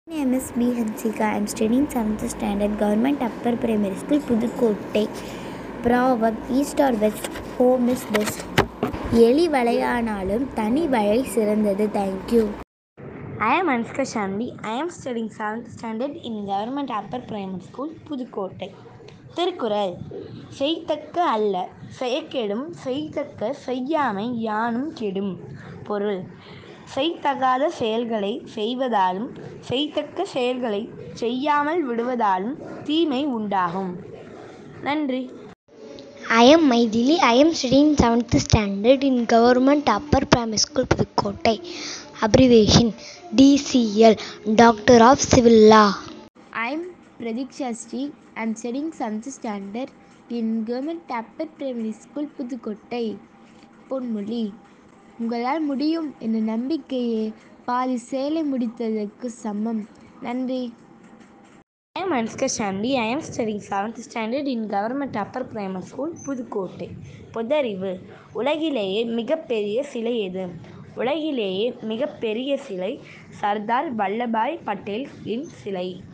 name is B. Hansika. I am studying 7th standard Government Upper Primary School, Pudukkottai ப்ராவப் east or west home is best எலி வலையானாலும் தனி வலை சிறந்தது thank you I am Anushka Shambi. I am studying 7th standard in Government Upper Primary School, Pudukkottai Thirukkural செய்தக்க அல்ல செய்யக்கெடும் செய்தக்க செய்யாமை யானும் கெடும் பொருள் செய்தகாத செயல்களை செய்வதாலும் செய்தக்க செயல்களை செய்யாமல் விடுவதாலும் தீமை உண்டாகும் நன்றி I am Maithili. I am studying 7th standard in Government Upper Primary School, Pudukkottai. Abbreviation DCL, Doctor of Civil Law. I'm Pradik Shastri. I'm studying 7th standard in Government Upper Primary School, Pudukkottai பொன்மொழி உங்களால் முடியும் என்ற நம்பிக்கையே பாதி சேலை முடித்ததற்கு சமம் நன்றி I am Anushka Shambi. I am studying 7th standard in Government Upper Primary School, Pudukkottai பொதறிவு உலகிலேயே மிகப்பெரிய சிலை எது உலகிலேயே மிகப்பெரிய சிலை சர்தார் வல்லபாய் பட்டேலின் சிலை